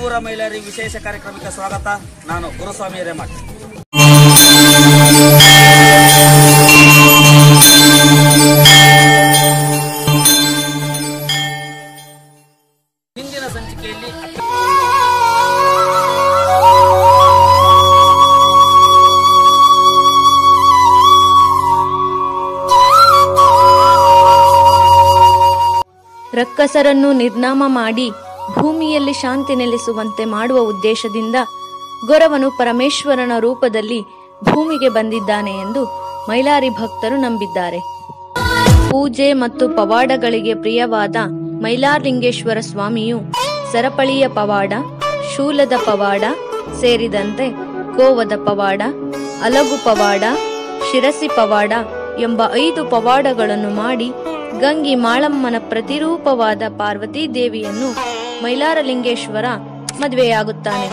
ಊರ ಮಹಿಳೆಯರಿಗೆ ವಿಶೇಷ ಕಾರ್ಯಕ್ರಮಕ್ಕೆ ಸ್ವಾಗತ ನಾನು ಗುರುಸ್ವಾಮಿ ಹಿರೇಮಠ್ ಹಿಂದಿನ ಸಂಚಿಕೆಯಲ್ಲಿ ರಕ್ಕಸರನ್ನು ನಿರ್ನಾಮ ಮಾಡಿ ಭೂಮಿಯಲ್ಲಿ ಶಾಂತಿ ನೆಲೆಸುವಂತೆ ಮಾಡುವ ಉದ್ದೇಶದಿಂದ ಗೊರವನು ಪರಮೇಶ್ವರನ ರೂಪದಲ್ಲಿ ಭೂಮಿಗೆ ಬಂದಿದ್ದಾನೆ ಎಂದು ಮೈಲಾರಿ ಭಕ್ತರು ನಂಬಿದ್ದಾರೆ ಪೂಜೆ ಮತ್ತು ಪವಾಡಗಳಿಗೆ ಪ್ರಿಯವಾದ ಮೈಲಾರಲಿಂಗೇಶ್ವರ ಸ್ವಾಮಿಯು ಸರಪಳಿಯ ಪವಾಡ ಶೂಲದ ಪವಾಡ ಸೇರಿದಂತೆ ಗೋವದ ಪವಾಡ ಅಲಗು ಪವಾಡ ಶಿರಸಿ ಪವಾಡ ಎಂಬ ಐದು ಪವಾಡಗಳನ್ನು ಮಾಡಿ ಗಂಗಿ ಮಾಳಮ್ಮನ ಪ್ರತಿರೂಪವಾದ ಪಾರ್ವತೀ ದೇವಿಯನ್ನು ಮೈಲಾರಲಿಂಗೇಶ್ವರ ಮದುವೆಯಾಗುತ್ತಾನೆ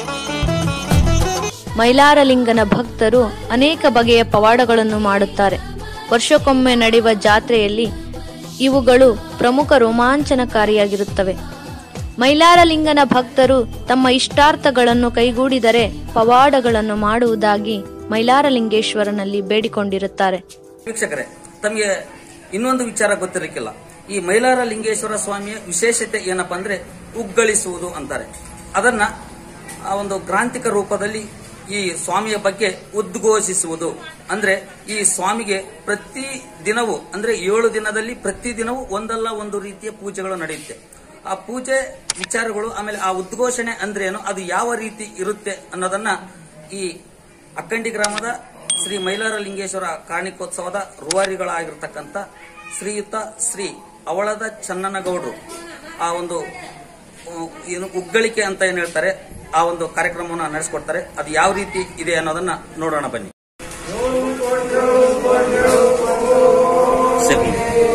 ಮೈಲಾರಲಿಂಗನ ಭಕ್ತರು ಅನೇಕ ಬಗೆಯ ಪವಾಡಗಳನ್ನು ಮಾಡುತ್ತಾರೆ ವರ್ಷಕ್ಕೊಮ್ಮೆ ನಡೆಯುವ ಜಾತ್ರೆಯಲ್ಲಿ ಇವುಗಳು ಪ್ರಮುಖ ರೋಮಾಂಚನಕಾರಿಯಾಗಿರುತ್ತವೆ ಮೈಲಾರಲಿಂಗನ ಭಕ್ತರು ತಮ್ಮ ಇಷ್ಟಾರ್ಥಗಳನ್ನು ಕೈಗೂಡಿದರೆ ಪವಾಡಗಳನ್ನು ಮಾಡುವುದಾಗಿ ಮೈಲಾರಲಿಂಗೇಶ್ವರನಲ್ಲಿ ಬೇಡಿಕೊಂಡಿರುತ್ತಾರೆ ವೀಕ್ಷಕರೇ ತಮಗೆ ಇನ್ನೊಂದು ವಿಚಾರ ಗೊತ್ತಿರಕ್ಕಿಲ್ಲ ಈ ಮೈಲಾರ ಲಿಂಗೇಶ್ವರ ಸ್ವಾಮಿಯ ವಿಶೇಷತೆ ಏನಪ್ಪಾ ಅಂದ್ರೆ ಉಗ್ಗಳಿಸುವುದು ಅಂತಾರೆ ಅದನ್ನ ಆ ಒಂದು ಗ್ರಾಂಥಿಕ ರೂಪದಲ್ಲಿ ಈ ಸ್ವಾಮಿಯ ಬಗ್ಗೆ ಉದ್ಘೋಷಿಸುವುದು ಅಂದ್ರೆ ಈ ಸ್ವಾಮಿಗೆ ಪ್ರತಿ ದಿನವೂ ಅಂದ್ರೆ ಏಳು ದಿನದಲ್ಲಿ ಪ್ರತಿ ದಿನವೂ ಒಂದಲ್ಲ ಒಂದು ರೀತಿಯ ಪೂಜೆಗಳು ನಡೆಯುತ್ತೆ ಆ ಪೂಜೆ ವಿಚಾರಗಳು ಆಮೇಲೆ ಆ ಉದ್ಘೋಷಣೆ ಅಂದ್ರೇನು ಅದು ಯಾವ ರೀತಿ ಇರುತ್ತೆ ಅನ್ನೋದನ್ನ ಈ ಅಕ್ಕಂಡಿ ಗ್ರಾಮದ ಶ್ರೀ ಮೈಲಾರ ಲಿಂಗೇಶ್ವರ ಕಾಣಿಕೋತ್ಸವದ ರೂವಾರಿಗಳಾಗಿರ್ತಕ್ಕಂಥ ಶ್ರೀಯುತ ಶ್ರೀ ಅವಳದ ಚನ್ನನಗೌಡರು ಆ ಒಂದು ಉ- ಏನು ಉಗ್ಗಳಿಕೆ ಅಂತ ಏನ್ ಹೇಳ್ತಾರೆ ಆ ಒಂದು ಕಾರ್ಯಕ್ರಮವನ್ನು ನಡೆಸಿಕೊಡ್ತಾರೆ ಅದು ಯಾವ ರೀತಿ ಇದೆ ಅನ್ನೋದನ್ನ ನೋಡೋಣ ಬನ್ನಿ ಸರಿ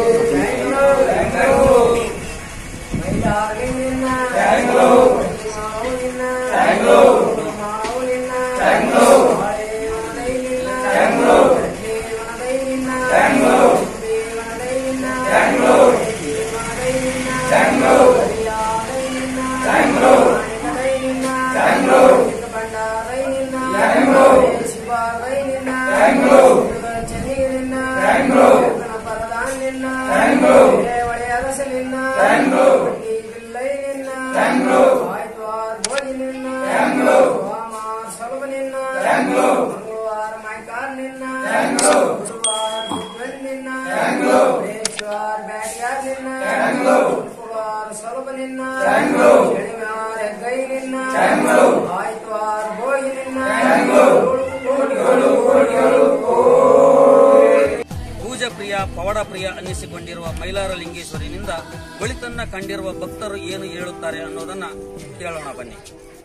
ಪೂಜಾ ಪ್ರಿಯ ಪವಾಡ ಪ್ರಿಯ ಅನ್ನಿಸಿಕೊಂಡಿರುವ ಮೈಲಾರ ಲಿಂಗೇಶ್ವರಿನಿಂದ ಒಳಿತನ್ನ ಕಂಡಿರುವ ಭಕ್ತರು ಏನು ಹೇಳುತ್ತಾರೆ ಅನ್ನೋದನ್ನ ಕೇಳೋಣ ಬನ್ನಿ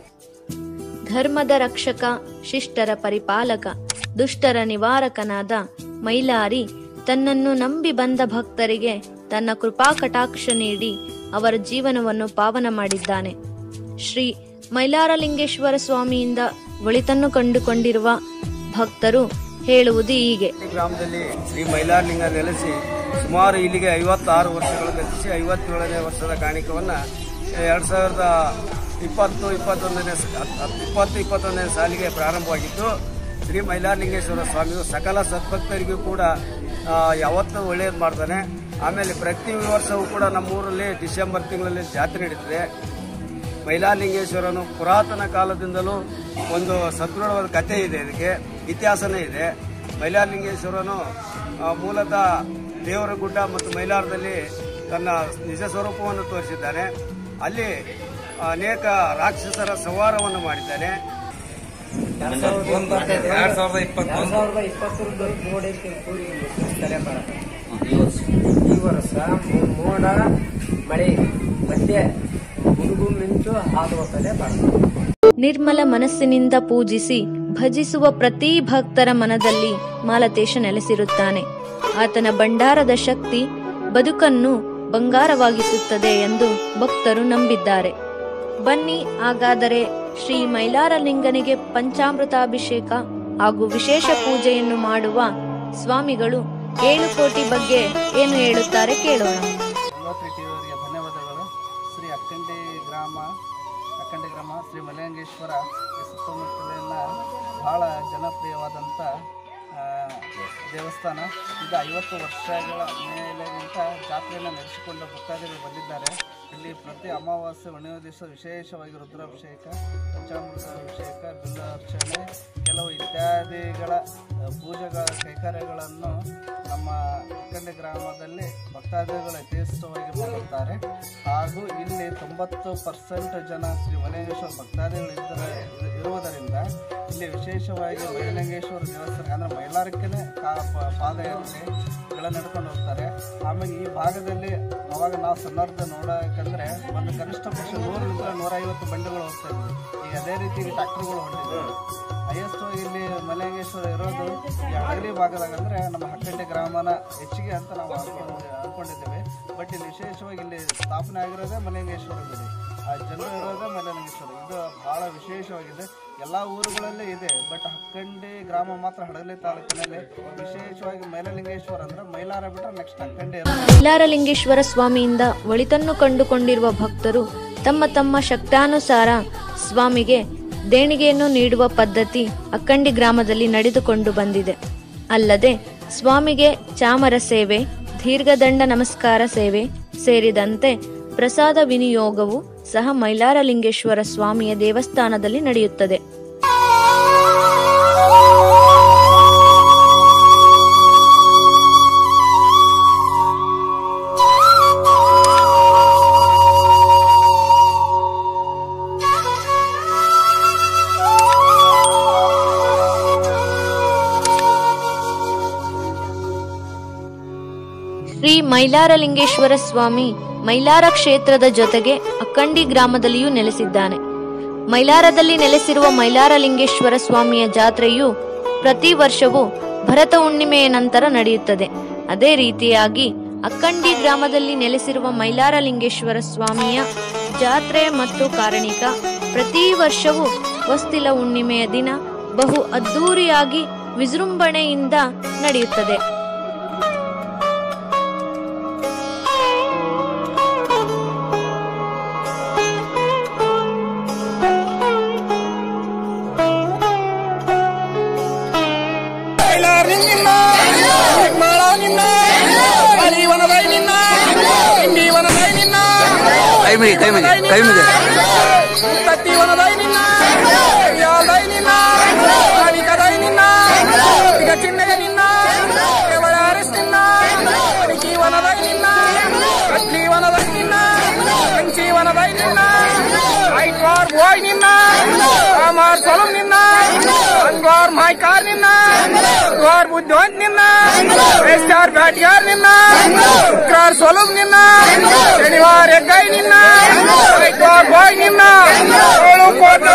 ಧರ್ಮದ ರಕ್ಷಕ ಶಿಷ್ಟರ ಪರಿಪಾಲಕ ದುಷ್ಟರ ನಿವಾರಕನಾದ ಮೈಲಾರಿ ತನ್ನನ್ನು ನಂಬಿ ಬಂದ ಭಕ್ತರಿಗೆ ತನ್ನ ಕೃಪಾ ಕಟಾಕ್ಷ ನೀಡಿ ಅವರ ಜೀವನವನ್ನು ಪಾವನ ಮಾಡಿದ್ದಾನೆ ಶ್ರೀ ಮೈಲಾರಲಿಂಗೇಶ್ವರ ಸ್ವಾಮಿಯಿಂದ ಒಳಿತನ್ನು ಕಂಡುಕೊಂಡಿರುವ ಭಕ್ತರು ಹೇಳುವುದು ಹೀಗೆ ಈ ಗ್ರಾಮದಲ್ಲಿ ಶ್ರೀ ಮೈಲಾರಲಿಂಗ ನೆಲೆಸಿ ಸುಮಾರು ಇಲ್ಲಿಗೆ ಐವತ್ತಾರು ವರ್ಷಗಳು ಗತಿಸಿ ಐವತ್ತೇಳನೇ ವರ್ಷದ ಕಾಣಿಕವನ್ನ ಎರಡ್ ಸಾವಿರದ ಇಪ್ಪತ್ತು ಇಪ್ಪತ್ತೊಂದನೇ ಸ- ಹತ್- ಹತ್- ಇಪ್ಪತ್ತು ಇಪ್ಪತ್ತೊಂದನೇ ಸಾಲಿಗೆ ಪ್ರಾರಂಭವಾಗಿದ್ದು ಶ್ರೀ ಮೈಲಾರಲಿಂಗೇಶ್ವರ ಸ್ವಾಮಿಯು ಸಕಲ ಸದ್ಭಕ್ತರಿಗೂ ಕೂಡ ಆ, ಯಾವತ್ತೂ ಒಳ್ಳೆಯದು ಮಾಡ್ತಾನೆ ಆಮೇಲೆ ಪ್ರತಿ ವರ್ಷವೂ ಕೂಡ ನಮ್ಮೂರಲ್ಲಿ ಡಿಸೆಂಬರ್ ತಿಂಗಳಲ್ಲಿ ಜಾತ್ರೆ ನಡೀತದೆ ಮೈಲಾರಲಿಂಗೇಶ್ವರನು ಪುರಾತನ ಕಾಲದಿಂದಲೂ ಒಂದು ಸದೃಢವಾದ ಕಥೆ ಇದೆ ಇದಕ್ಕೆ ಇತಿಹಾಸನೇ ಇದೆ ಮೈಲಾರಲಿಂಗೇಶ್ವರನು ಆ, ಮೂಲತಃ ದೇವರಗುಡ್ಡ ಮತ್ತು ಮೈಲಾರದಲ್ಲಿ ತನ್ನ ನಿಜ ಸ್ವರೂಪವನ್ನು ತೋರಿಸಿದ್ದಾನೆ ಅಲ್ಲಿ ಅನೇಕ ರಾಕ್ಷಸರ ಸಂಹಾರವನ್ನು ಮಾಡಿದ್ದಾನೆ ಎರಡ್ ಸಾವಿರದ ಇಪ್ಪತ್ತೊಂದು ಈ ವರ್ಷ ಮೋ- ಮೋಡ ಮಳೆ ಮಧ್ಯೆ ಗುಡುಗು ಮಿಂಚು ಹಾದುವ ಕಲೆ ಬರ್ತದೆ ನಿರ್ಮಲ ಮನಸ್ಸಿನಿಂದ ಪೂಜಿಸಿ ಭಜಿಸುವ ಪ್ರತಿ ಭಕ್ತರ ಮನದಲ್ಲಿ ಮಾಲತೇಶ ನೆಲೆಸಿರುತ್ತಾನೆ ಆತನ ಭಂಡಾರದ ಶಕ್ತಿ ಬದುಕನ್ನು ಬಂಗಾರವಾಗಿಸುತ್ತದೆ ಎಂದು ಭಕ್ತರು ನಂಬಿದ್ದಾರೆ ಬನ್ನಿ ಹಾಗಾದರೆ ಶ್ರೀ ಮೈಲಾರಲಿಂಗನಿಗೆ ಪಂಚಾಮೃತಾಭಿಷೇಕ ಹಾಗೂ ವಿಶೇಷ ಪೂಜೆಯನ್ನು ಮಾಡುವ ಸ್ವಾಮಿಗಳು ಏಳು ಕೋಟಿ ಬಗ್ಗೆ ಏನು ಹೇಳುತ್ತಾರೆ ಕೇಳೋಣ ಯುವಕರಿಗೆ ಧನ್ಯವಾದಗಳು ಶ್ರೀ ಅಕ್ಕಂಡಿ ಗ್ರಾಮ ಅಕ್ಕಂಡಿ ಗ್ರಾಮ ಶ್ರೀ ಮಲಯಂಗೇಶ್ವರ ಈ ಸುತ್ತಮುತ್ತಲಿನ ಬಹಳ ಜನಪ್ರಿಯವಾದಂಥ ಆ, ದೇವಸ್ಥಾನ ಇದು ಐವತ್ತು ವರ್ಷಗಳ ಮೇಲೆಗಿಂತ ಜಾತ್ರೆಯನ್ನು ನಡೆಸಿಕೊಂಡು ಭಕ್ತಾದಿಗಳು ಬಂದಿದ್ದಾರೆ ಇಲ್ಲಿ ಪ್ರತಿ ಅಮಾವಾಸ್ಯೆ ಒಣೆಯ ದಿವಸ ವಿಶೇಷವಾಗಿ ರುದ್ರಾಭಿಷೇಕ ಪಂಚಾಮೃತ ಅಭಿಷೇಕ ಬಿಲ್ಲಾರ್ಚನೆ ಕೆಲವು ಇತ್ಯಾದಿಗಳ ಆ, ಪೂಜೆಗಳ ಕೈಕಾರ್ಯಗಳನ್ನು ನಮ್ಮ ಇಕ್ಕಂಡಿ ಗ್ರಾಮದಲ್ಲಿ ಭಕ್ತಾದಿಗಳು ಯಥೇಚ್ಛವಾಗಿ ಮಾಡುತ್ತಾರೆ ಹಾಗೂ ಇಲ್ಲಿ ತೊಂಬತ್ತು ಪರ್ಸೆಂಟ್ ಜನ ಶ್ರೀ ಮಲಯೇಶ್ವರ ಭಕ್ತಾದಿಗಳು ಇದ್ದರೆ ಇರುವುದರಿಂದ ಇಲ್ಲಿ ವಿಶೇಷವಾಗಿ ಮೈಲಿಂಗೇಶ್ವರ ದೇವಸ್ಥಾನ ಅಂದರೆ ಮೈಲಾರಕ್ಕೇ ಕಾ ಪ- ಪಾದಯಾತ್ರೆಗಳ ನಡ್ಕೊಂಡು ಹೋಗ್ತಾರೆ ಆಮೇಲೆ ಈ ಭಾಗದಲ್ಲಿ ಅವಾಗ ನಾವು ಸನ್ನರ್ಧ ನೋಡೋಕಂದ್ರೆ ಒಂದು ಕನಿಷ್ಠ ಪಕ್ಷ ನೂರರಿಂದ ನೂರೈವತ್ತು ಬಂಡಿಗಳು ಹೋಗ್ತಾ ಇದ್ವಿ ಈಗ ಅದೇ ರೀತಿ ಟ್ರ್ಯಾಕ್ಟರ್ಗಳು ಹೊಂಟಿದ್ದಾವೆ ಹೈಯೆಸ್ಟ್ ಇಲ್ಲಿ ಮಲಯಂಗೇಶ್ವರ ಇರೋದು ಈ ಹಳಗಲಿ ಭಾಗದಾಗ ಅಂದ್ರೆ ನಮ್ಮ ಹಕ್ಕಂಡಿ ಗ್ರಾಮನ ಹೆಚ್ಚಿಗೆ ಅಂತ ನಾವು ಅನ್ಕೊಂಡು ಅನ್ಕೊಂಡಿದ್ದೇವೆ ಬಟ್ ಇಲ್ಲಿ ವಿಶೇಷವಾಗಿ ಇಲ್ಲಿ ಸ್ಥಾಪನೆ ಆಗಿರೋದೇ ಮಲಯಂಗೇಶ್ವರ ಗುಡಿ ಆ ಜನರು ಇರೋದೇ ಮಲಯಂಗೇಶ್ವರ ಇದು ಬಹಳ ವಿಶೇಷವಾಗಿದೆ ಎಲ್ಲ ಊರುಗಳಲ್ಲೇ ಇದೆ ಬಟ್ ಹಕ್ಕಂಡಿ ಗ್ರಾಮ ಮಾತ್ರ ಹಡಗಲಿ ತಾಲೂಕಿನಲ್ಲಿ ವಿಶೇಷವಾಗಿ ಮೈಲಲಿಂಗೇಶ್ವರ ಅಂದ್ರೆ ಮೈಲಾರ ಬಿಟ್ಟರೆ ನೆಕ್ಸ್ಟ್ ಹಕ್ಕಂಡಿ ಇರೋದು ಮೈಲಾರಲಿಂಗೇಶ್ವರ ಸ್ವಾಮಿಯಿಂದ ಒಳಿತನ್ನು ಕಂಡುಕೊಂಡಿರುವ ಭಕ್ತರು ತಮ್ಮ ತಮ್ಮ ಶಕ್ತಾನುಸಾರ ಸ್ವಾಮಿಗೆ ದೇಣಿಗೆಯನ್ನು ನೀಡುವ ಪದ್ಧತಿ ಅಕ್ಕಂಡಿ ಗ್ರಾಮದಲ್ಲಿ ನಡೆದುಕೊಂಡು ಬಂದಿದೆ ಅಲ್ಲದೆ ಸ್ವಾಮಿಗೆ ಚಾಮರ ಸೇವೆ ದೀರ್ಘದಂಡ ನಮಸ್ಕಾರ ಸೇವೆ ಸೇರಿದಂತೆ ಪ್ರಸಾದ ವಿನಿಯೋಗವು ಸಹ ಮೈಲಾರಲಿಂಗೇಶ್ವರ ಸ್ವಾಮಿಯ ದೇವಸ್ಥಾನದಲ್ಲಿ ನಡೆಯುತ್ತದೆ ಶ್ರೀ ಮೈಲಾರಲಿಂಗೇಶ್ವರ ಸ್ವಾಮಿ ಮೈಲಾರ ಕ್ಷೇತ್ರದ ಜೊತೆಗೆ ಅಕ್ಕಂಡಿ ಗ್ರಾಮದಲ್ಲಿಯೂ ನೆಲೆಸಿದ್ದಾನೆ ಮೈಲಾರದಲ್ಲಿ ನೆಲೆಸಿರುವ ಮೈಲಾರಲಿಂಗೇಶ್ವರ ಸ್ವಾಮಿಯ ಜಾತ್ರೆಯು ಪ್ರತಿ ವರ್ಷವೂ ಭರತ ಹುಣ್ಣಿಮೆಯ ನಂತರ ನಡೆಯುತ್ತದೆ ಅದೇ ರೀತಿಯಾಗಿ ಅಕ್ಕಂಡಿ ಗ್ರಾಮದಲ್ಲಿ ನೆಲೆಸಿರುವ ಮೈಲಾರಲಿಂಗೇಶ್ವರ ಸ್ವಾಮಿಯ ಜಾತ್ರೆ ಮತ್ತು ಕಾರಣಿಕ ಪ್ರತಿ ವರ್ಷವೂ ಹೊಸ್ತಿಲ ಹುಣ್ಣಿಮೆಯ ದಿನ ಬಹು ಅದ್ದೂರಿಯಾಗಿ ವಿಜೃಂಭಣೆಯಿಂದ ನಡೆಯುತ್ತದೆ ಕೈ ಮುಗಿ ಕೈ ಮುಗಿ ಕೈ ಮುಗಿ ಅಂಗಾರ್ ಮಾಯ್ಕಾರ್ ನಿನ್ನ ಗೋರ್ ಬುದ್ಧಿವಂತ ನಿನ್ನ ವೇಸ್ಟಾರ್ ಬ್ಯಾಟ್ಗಾರ್ ನಿನ್ನ ಶುಕ್ರಾರ್ ಸೊಲುಬ್ ನಿನ್ನ ಶನಿವಾರ ಎಗ್ಗೈ ನಿನ್ನ ಐದ್ವಾರ್ ಬಾಯ್ ನಿನ್ನ ಏಳು ಕೋಟಿ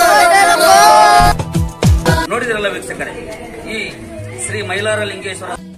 ನೋಡಿದಿರಲ್ಲ ವೀಕ್ಷಕರೇ ಈ ಶ್ರೀ ಮೈಲಾರ ಲಿಂಗೇಶ್ವರ